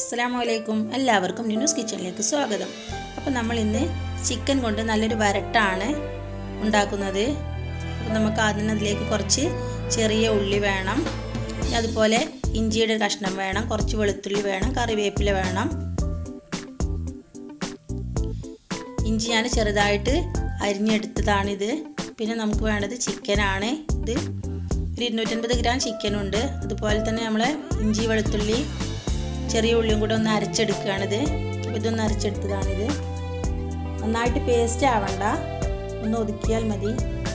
അസ്സാം വലൈക്കും എല്ലാവർക്കും ന്യൂസ് കിച്ചണിലേക്ക് സ്വാഗതം അപ്പോൾ നമ്മൾ ഇന്ന് ചിക്കൻ കൊണ്ട് നല്ലൊരു വരട്ടാണ് ഉണ്ടാക്കുന്നത് അപ്പോൾ നമുക്ക് ആദ്യം അതിലേക്ക് കുറച്ച് ചെറിയ ഉള്ളി വേണം അതുപോലെ ഇഞ്ചിയുടെ കഷ്ണം വേണം കുറച്ച് വെളുത്തുള്ളി വേണം കറിവേപ്പില വേണം ഇഞ്ചി ഞാൻ ചെറുതായിട്ട് അരിഞ്ഞെടുത്തതാണിത് പിന്നെ നമുക്ക് വേണ്ടത് ചിക്കനാണ് ഇത് ഒരു ഇരുന്നൂറ്റൻപത് ഗ്രാം ചിക്കനുണ്ട് അതുപോലെ തന്നെ നമ്മൾ ഇഞ്ചി വെളുത്തുള്ളി ചെറിയ ഉള്ളിയും കൂടെ ഒന്ന് അരച്ചെടുക്കുകയാണിത് അപ്പോൾ ഇതൊന്ന് അരച്ചെടുത്തതാണിത് നന്നായിട്ട് പേസ്റ്റ് ആവണ്ട ഒന്ന് ഒതുക്കിയാൽ മതി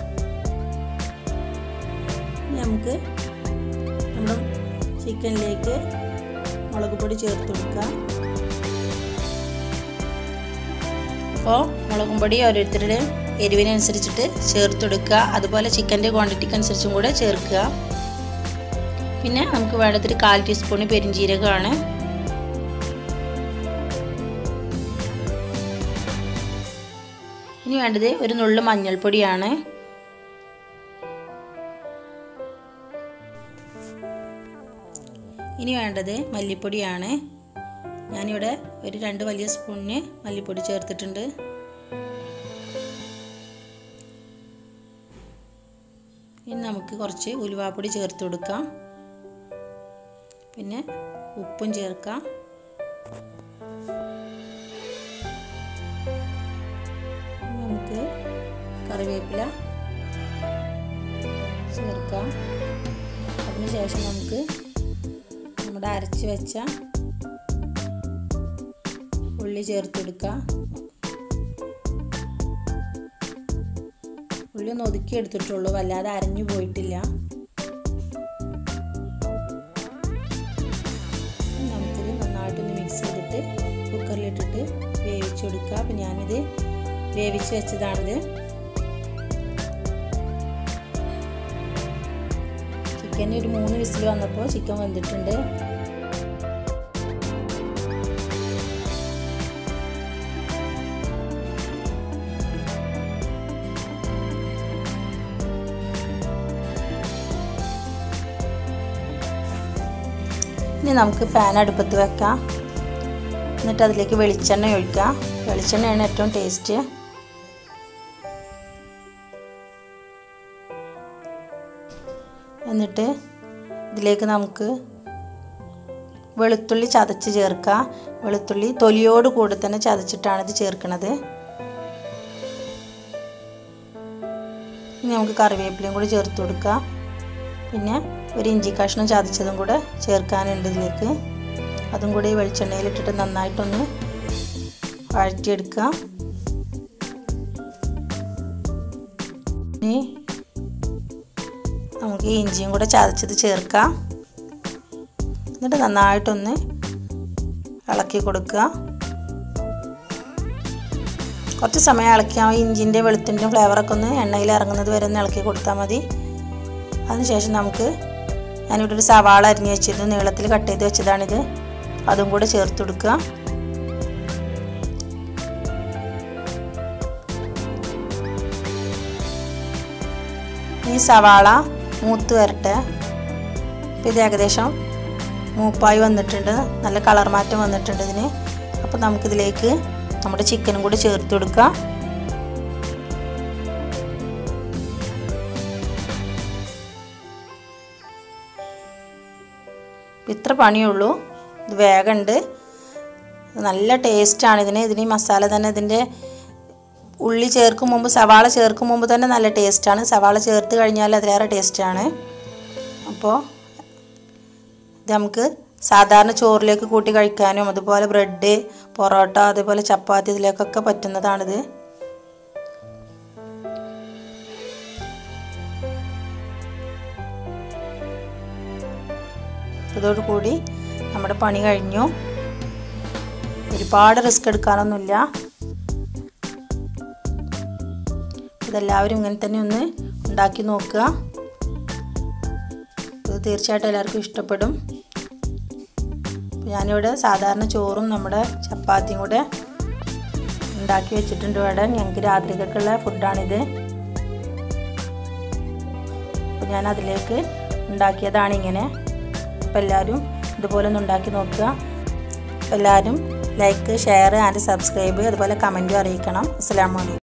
നമുക്ക് നമ്മുടെ ചിക്കനിലേക്ക് മുളക് പൊടി ചേർത്ത് കൊടുക്കാം അപ്പോൾ മുളകും പൊടി ഓരോരുത്തരുടെയും എരിവിനനുസരിച്ചിട്ട് ചേർത്ത് കൊടുക്കുക അതുപോലെ ചിക്കൻ്റെ ക്വാണ്ടിറ്റിക്ക് അനുസരിച്ചും കൂടെ ചേർക്കുക പിന്നെ നമുക്ക് വേണ്ടത് ഒരു കാൽ ടീസ്പൂൺ പെരിഞ്ജീരകമാണ് ഇനി വേണ്ടത് ഒരു നുള്ളു മഞ്ഞൾപ്പൊടിയാണ് ഇനി വേണ്ടത് മല്ലിപ്പൊടിയാണ് ഞാനിവിടെ ഒരു രണ്ട് വലിയ സ്പൂണിന് മല്ലിപ്പൊടി ചേർത്തിട്ടുണ്ട് ഇനി നമുക്ക് കുറച്ച് ഉലുവാപ്പൊടി ചേർത്ത് കൊടുക്കാം പിന്നെ ഉപ്പും ചേർക്കാം നമുക്ക് കറിവേപ്പില ചേർക്കാം അതിനുശേഷം നമുക്ക് നമ്മുടെ അരച്ച് വെച്ച ഉള്ളി ചേർത്ത് കൊടുക്കാം ഉള്ളി ഒന്ന് ഒതുക്കി എടുത്തിട്ടുള്ളൂ വല്ലാതെ അരഞ്ഞു പോയിട്ടില്ല നമുക്കിത് നന്നായിട്ടൊന്ന് മിക്സ് ചെയ്തിട്ട് കുക്കറിലിട്ടിട്ട് വേവിച്ച് കൊടുക്കുക അപ്പം ഞാനിത് വേവിച്ച് വെച്ചതാണിത് ചിക്കൻ ഒരു മൂന്ന് വിസിൽ വന്നപ്പോൾ ചിക്കൻ വെന്തിട്ടുണ്ട് ഇനി നമുക്ക് പാൻ അടുപ്പത്ത് വെക്കാം എന്നിട്ട് അതിലേക്ക് വെളിച്ചെണ്ണ ഒഴിക്കാം വെളിച്ചെണ്ണയാണ് ഏറ്റവും ടേസ്റ്റ് എന്നിട്ട് ഇതിലേക്ക് നമുക്ക് വെളുത്തുള്ളി ചതച്ച് ചേർക്കാം വെളുത്തുള്ളി തൊലിയോട് കൂടെ തന്നെ ചതച്ചിട്ടാണ് ഇത് ചേർക്കുന്നത് ഇനി നമുക്ക് കറിവേപ്പിലയും കൂടി ചേർത്ത് കൊടുക്കാം പിന്നെ ഒരു ഇഞ്ചി കഷ്ണം ചതച്ചതും കൂടെ ചേർക്കാനുണ്ട് ഇതിലേക്ക് അതും കൂടി ഈ വെളിച്ചെണ്ണയിലിട്ടിട്ട് നന്നായിട്ടൊന്ന് വഴറ്റിയെടുക്കുക ഇനി നമുക്ക് ഈ ഇഞ്ചിയും കൂടെ ചതച്ചത് ചേർക്കാം എന്നിട്ട് നന്നായിട്ടൊന്ന് ഇളക്കി കൊടുക്കുക കുറച്ച് സമയം ഇളക്കിയാൽ ഇഞ്ചിൻ്റെ വെളുത്തിൻ്റെ ഫ്ലേവറൊക്കെ ഒന്ന് എണ്ണയിൽ ഇറങ്ങുന്നത് വരെ ഒന്ന് ഇളക്കി കൊടുത്താൽ മതി അതിനുശേഷം നമുക്ക് ഞാനിവിടെ ഒരു സവാള അരിഞ്ഞ് വെച്ചിരുന്നു നീളത്തിൽ കട്ട് ചെയ്ത് വെച്ചതാണിത് അതും കൂടെ ചേർത്ത് കൊടുക്കുക ഈ സവാള മൂത്ത് വരട്ടെ അപ്പോൾ ഇത് ഏകദേശം മൂപ്പായി വന്നിട്ടുണ്ട് നല്ല കളർ മാറ്റം വന്നിട്ടുണ്ട് ഇതിന് അപ്പോൾ നമുക്കിതിലേക്ക് നമ്മുടെ ചിക്കനും കൂടി ചേർത്ത് കൊടുക്കാം ഇത്ര പണിയുള്ളൂ ഇത് വേഗമുണ്ട് നല്ല ടേസ്റ്റാണ് ഇതിന് ഇതിന് ഈ മസാല തന്നെ ഇതിൻ്റെ ഉള്ളി ചേർക്കും മുമ്പ് സവാള ചേർക്കും മുമ്പ് തന്നെ നല്ല ടേസ്റ്റാണ് സവാള ചേർത്ത് കഴിഞ്ഞാൽ അതിലേറെ ടേസ്റ്റാണ് അപ്പോൾ ഇത് നമുക്ക് സാധാരണ ചോറിലേക്ക് കൂട്ടി കഴിക്കാനും അതുപോലെ ബ്രെഡ് പൊറോട്ട അതുപോലെ ചപ്പാത്തി ഇതിലേക്കൊക്കെ പറ്റുന്നതാണിത് ഇതോടുകൂടി നമ്മുടെ പണി കഴിഞ്ഞു ഒരുപാട് റിസ്ക് എടുക്കാനൊന്നുമില്ല ഇതെല്ലാവരും ഇങ്ങനെ തന്നെ ഒന്ന് ഉണ്ടാക്കി നോക്കുക ഇത് തീർച്ചയായിട്ടും എല്ലാവർക്കും ഇഷ്ടപ്പെടും ഞാനിവിടെ സാധാരണ ചോറും നമ്മുടെ ചപ്പാത്തിയും കൂടെ ഉണ്ടാക്കി വെച്ചിട്ടുണ്ട് ഇവിടെ ഞങ്ങൾക്ക് രാത്രിക്കൊക്കെയുള്ള ഫുഡാണിത് അപ്പോൾ ഞാൻ അതിലേക്ക് ഉണ്ടാക്കിയതാണ് ഇങ്ങനെ അപ്പോൾ എല്ലാവരും ഇതുപോലെ ഒന്ന് ഉണ്ടാക്കി നോക്കുക എല്ലാവരും ലൈക്ക് ഷെയർ ആൻഡ് സബ്സ്ക്രൈബ് അതുപോലെ കമൻറ്റും അറിയിക്കണം അസ്സാം വലൈക്കും